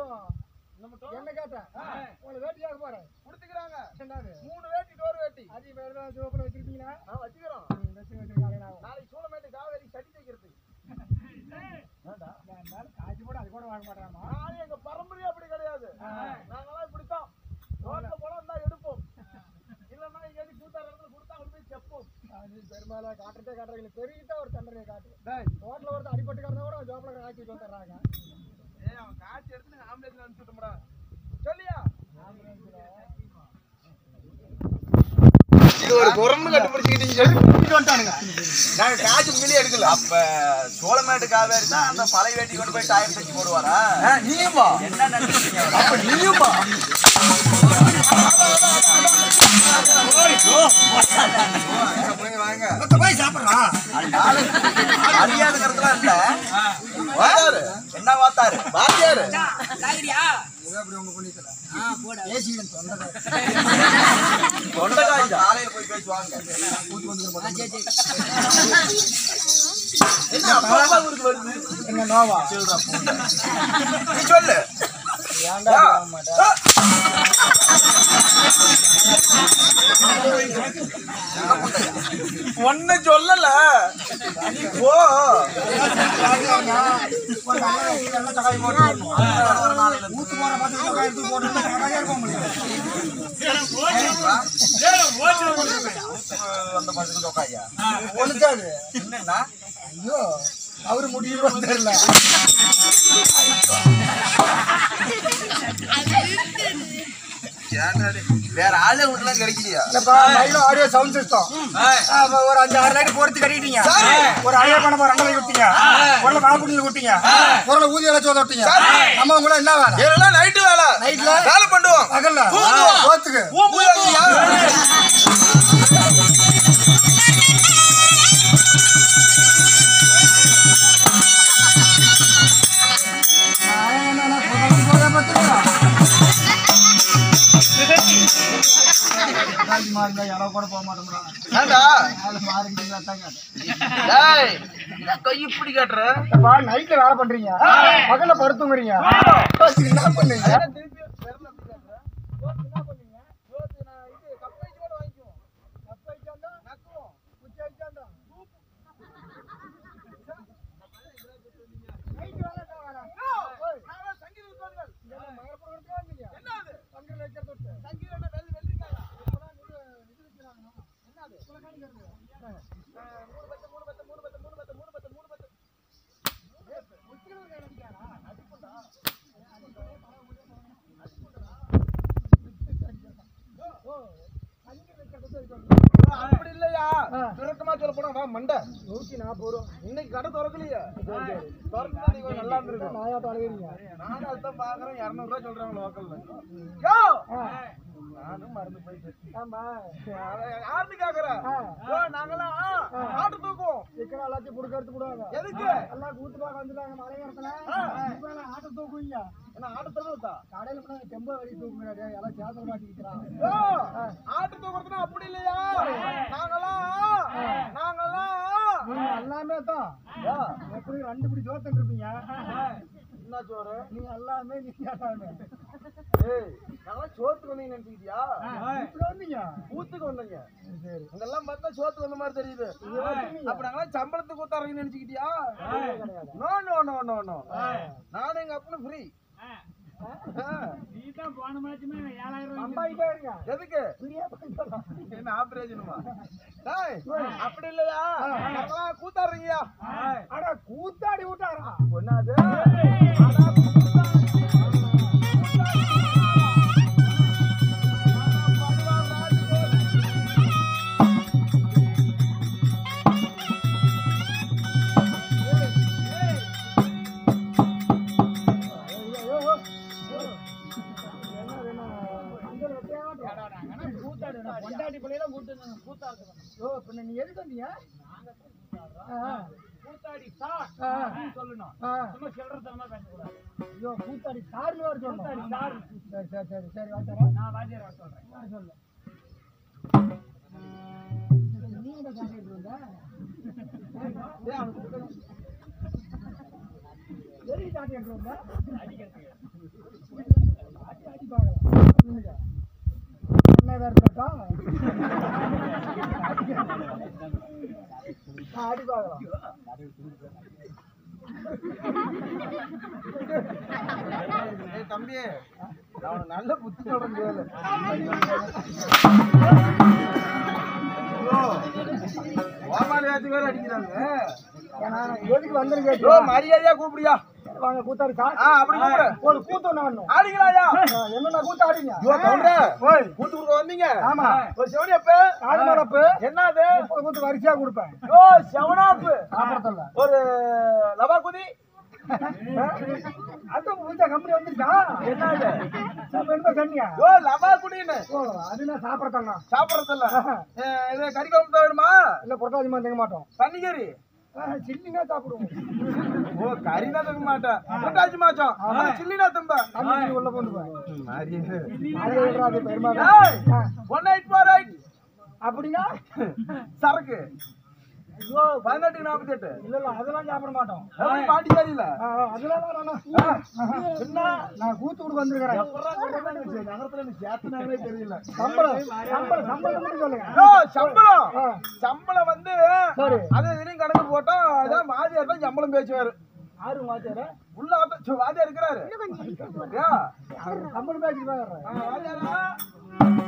என்ன மட்டும் என்ன கேட்டேன் உங்களை வேட்டி கேட்க போறேன் கொடுத்துக்கிறாங்க என்னது மூணு வேட்டி டோர் வேட்டி அதி வேறு சிவப்பில் வச்சிருக்கீங்களா நான் வச்சுக்கிறோம் ம், வச்சு வச்சிருக்காங்க நாளைக்கு சூளமேட்டு காவேரி சட்டி தைக்கிறது காய்ச்சி போட்டு அது கூட வாங்க மாட்டாமா நானும் எங்க பரம்பரையே அப்படி கிடையாது நாங்கெல்லாம் இப்படித்தான் ரோட்ல போனா தான் எடுப்போம் இல்லன்னா எங்கேயாவது கூத்தார இடத்துல கொடுத்தா கொண்டு போய் செப்போம் அது பெருமாளை காட்டுறதே காட்டுறீங்க பெருகிட்ட ஒரு தண்டனையை காட்டு டேய், ரோட்ல ஒருத்தர் அடிபட்டு கிடந்தா கூட ஜோப்பில் காய்ச்சிட்டு வந்துடுறாங்க ஏய் அவன் காட்சி எடுத்து நான் ஆம்புலன்ஸ்ல அனுப்பிச்சு விட்டோம்டா சொல்லியா இது ஒரு குரம்பு கண்டுபிடிச்சிக்கிட்டீங்க சொல்லி கூட்டிட்டு வந்துட்டானுங்க நாங்க காசு மில்லி எடுக்கல அப்ப சோளமேட்டு காவேரி தான் அந்த பழைய வேட்டி கொண்டு போய் டயர் தச்சு போடுவாரா நீயுமா என்ன நினைச்சீங்க அப்ப நீயுமா அறியாதுங்கிறதுலாம் இல்ல வாத்தாரு என்ன பார்த்தாரு வாத்தியாரு தொண்டைக்காய் காலையில போய் பேசுவாங்க என்ன அப்பா அப்பா ஊருக்கு வருது என்ன நோவா நீ சொல்லு ஏன்டா போக மாட்டேன் ஒன்னு சொல்லல நீ போ ஊத்து போற பார்த்து எடுத்து போட்டு கடையாக இருக்க முடியும் வந்த பசங்க உட்காயா ஒழுக்காது என்னன்னா ஐயோ அவரு முடியுமா தெரியல வேற ஆளே வீட்டுலாம் கிடைக்கலையா இல்லப்பா மைலும் ஆடியோ சவுண்ட் சிஸ்டம் ஒரு அஞ்சு ஆறு லைட் பொறுத்து கட்டிட்டீங்க ஒரு ஐயா பண்ண போற அங்கே விட்டீங்க குரல மாப்பிடியில் விட்டீங்க குரல ஊதி வேலை சோத விட்டீங்க அம்மா உங்கள என்ன வேலை இதெல்லாம் நைட்டு வேலை நைட்ல வேலை பண்ணுவோம் பகல்ல தூங்குவோம். போத்துக்கு பூங்குழலியா? கூட போக மாட்டோம்டா ஏண்டா? மாறிக்கிட்டீங்களா தான் கேட்டேன் டேய், என்ன கை இப்படி காட்டுற அப்பா நைட்ல வேலை பண்றீங்க பகல்ல படுத்துங்கிறீங்க என்ன பண்ணீங்க திருப்பி விரல அப்படி காட்டுற? யோத்து என்ன பண்ணீங்க? யோத்து நான் இது கப் ஐஸ் கூட வாங்கிக்குவோம். கப் ஐஸ் இருந்தா நக்குவோம். குச்சி ஐஸ் இருந்தா சூப்பு. நைட் வேலை என்ன வேலை யோ, நாங்களாம் சங்கீத வித்வான்கள். மகரப்புறத்துக்கு வந்தீங்க என்ன அது? சங்கீத வைக்கிறது விட்டு. சங்கீதம் என்ன வெள்ளி- வெள்ளிக்காயா? இப்பதான் இது இது வைக்கிறாங்க. என்ன அது? உங்களை காணிக்கிறது. ஆ, மூணு பத்து, மூணு பத்து, மூணு பத்து, மூணு பத்து, மூணு பத்து, மூணு பத்து. முக்கியமான வேலை அடிக்காரா? ஓ, சங்கீத வைக்கிறது விட்டு வைக்கணும். அப்படி இல்லையா ஆ. சுருக்கமா சொல்ல போனா வா மண்டை நூத்தி நாற்பது ரூபா இன்னைக்கு கடை திறக்கலையே திறந்தா நீ கொஞ்சம் நல்லா இருந்திருக்கும் நாயாட்டம் அழுகிறீங்க நானும் அதான் பாக்குறேன் இருநூறு ரூபாய் சொல்றாங்க லோக்கல்ல யோ நானும் மறந்து போயிட்டு ஆமா யாருன்னு கேக்குற ஆ. யோ நாங்கெல்லாம் ஆட்டு தூக்குவோம் சிக்கன் எல்லாத்தையும் புடுக்க எடுத்து போடுவாங்க எதுக்கு எல்லாம் கூத்து பார்க்க வந்துட்டாங்க மழை நேரத்துல இப்ப எல்லாம் ஆட்டை தூக்குவீங்க என்ன ஆட்டு தூக்குறதா கடையில போனா டெம்போ வரி தூக்குங்க எல்லாம் சேத்தல மாட்டிக்கிறாங்க யோ ஆட்டு தூக்குறதுனா அப்படி இல்லையா நாங்கெல்லாம் நாங்கெல்லாம் நீங்க எல்லாமே தான் யோ, எப்படி ரெண்டு பிடி ஜோத்தன் இருப்பீங்க என்ன சோறு நீங்க எல்லாமே நீங்க எல்லாமே ஏய் நாங்கெல்லாம் சோத்துக்கு வந்தீங்க நினைச்சுக்கிட்டியா இப்படி வந்தீங்க ஊத்துக்கு வந்தீங்க சரி இதெல்லாம் பார்த்தா சோத்துக்கு வந்த மாதிரி தெரியுது அப்ப நாங்களாம் சம்பளத்துக்கு ஊத்தாரங்க நினைச்சுக்கிட்டியா no no no no no நானும் எங்க அப்பனும் ஃப்ரீ அம்பாயிட்டே இருங்க எதுக்கு ஃப்ரீயா பண்ணிக்கலாம் என்ன ஆபரேஷனுமா டேய் அப்படி இல்லையா நாங்களாம் கூத்தாடுறீங்கயா அட கூத்தாடி விட்டாரா ஒன்னாது பொண்டாட்டி பிள்ளையில கூட்டு கூத்தாடு ஓ பின்ன நீ எதுக்கு வந்தீங்க ஆ, கூத்தாடி சார் ஆ, சொல்லணும் ஆ. சும்மா சில்லறத்தனமா பேசக்கூடாது ஐயோ கூத்தாடி சார்னு வேற சொல்லணும் சரி சரி சரி சரி வாத்தரா நான் வாத்தியார் வர சொல்றேன் நான் சொல்லு நீ என்ன சாப்பிட்டு இருந்த ஏய், அவனுக்கு கொடுக்கணும். எதுக்கு சாப்பிட்டு இருந்த அடிக்கிறதுக்கு பார்க்கலாம் ஏய் தம்பி நான் உனக்கு நல்ல புத்தி சொல்றேன் கேளு ஓமாலி ஆச்சு வேற அடிக்கிறாங்க ஏன்னா எதுக்கு வந்துன்னு யோ கேட்டு மரியாதையா கூப்பிடியா வாங்க கூத்தாடி சார் ஆ அப்படி கூப்பிடு ஒரு கூத்து ஒண்ணு ஆடணும் ஆடிங்களாயா என்னென்ன கூத்து ஆடிங்க யோ கவுண்டர ஓய் கூத்து கொடுக்க வந்தீங்க ஆமா ஒரு செவனியப்ப ஆடு மாடப்பு என்னது முப்பது கூத்து வரிசையா கொடுப்பேன் யோ செவனாப்பு சாப்பிடறதில்ல ஒரு லவா குதி அது புதுசா கம்பெனி வந்துருச்சா என்னது அப்ப என்ன சொன்னீங்க யோ லவா குடின்னு ஓ அது நான் சாப்பிடறதா சாப்பிடறதில்ல இது கறி குழம்பு வேணுமா இல்ல புரட்டாதி மாதிரி தங்க மாட்டோம் பன்னிக்கறி சில்லிங்க சாப்பிடுவோம் ஓ கறி தான் தங்க மாட்டேன் புரட்டாச்சி மாச்சம் சில்லினா தம்ப தண்ணி உள்ள கொண்டு போய் அது விடுறாது பெருமாள் ஏய் ஒன் நைட் ஃபார் ரைட் அப்படின்னா சரக்கு ஐயோ பதினெட்டு நாற்பத்தி எட்டு இல்ல இல்ல அதெல்லாம் சாப்பிட மாட்டோம் எப்படி பாண்டிச்சேரியில ஆ, ஆ, அதெல்லாம் வேணாம். என்ன நான் கூத்து கொடுக்க வந்திருக்கிறேன் நகரத்துல நீ சேர்த்துனாவே தெரியல சம்பளம் சம்பளம் சம்பளம் மட்டும் சொல்லுங்க ஐயோ சம்பளம் ஆ, சம்பளம் வந்து சரி அது இதுலயும் கணக்கு போட்டா அதான் வாதியார் தான் சம்பளம் பேசுவாரு ஆறு மாச்சார உள்ள ஆத்த- சு, வாதியார் இருக்கிறாரு ஐயா, சம்பளம் பேசிட்டு போயிடுறேன் ஆ, வாதியாரா?